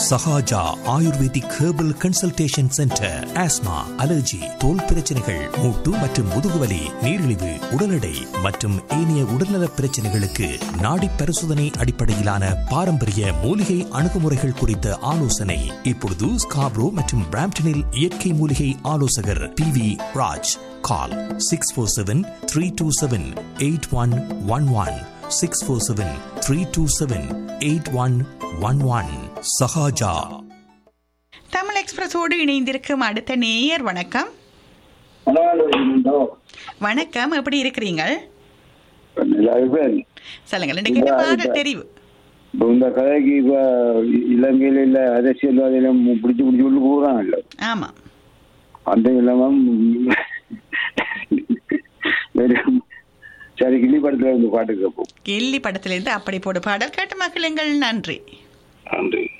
Sahaja Ayurvedic herbal consultation centre asthma allergy தோல் பிரச்சனைகள் மூட்டு மற்றும் முதுகுவலி நீரிழிவு உடல் எடை மற்றும் ஏனைய உடல்நல பிரச்சனைகளுக்கு நாடி பரிசோதனை அடிப்படையிலான பாரம்பரிய மூலிகை அணுகுமுறைகள் குறித்த ஆலோசனை இப்பொழுது ஸ்காப்ரோ மற்றும் பிராம்டனில் இயற்கை மூலிகை ஆலோசகர் B V Raj call six four seven three two seven eight one one one six four seven three two seven eight one one one Sahaja Tamil எக்ஸ்பிரஸோடு இணைந்திருக்கும் அடுத்த நேயர் வணக்கம் வணக்கம் எப்படி இருக்கிறீங்க சொல்லுங்கள் இன்னைக்கு என்ன பாட தெரிவு இப்ப இந்த கதைக்கு இப்ப இலங்கையில இல்ல அரசியல்வாதியில பிடிச்சு பிடிச்சு உள்ள போறாங்கல்ல ஆமா அந்த இல்லாம வெறும் சரி கிளி படத்துல இருந்து பாட்டு கேட்போம் கில்லி படத்திலிருந்து அப்படி போடு பாடல் கேட்டு மக்களுங்கள் நன்றி நன்றி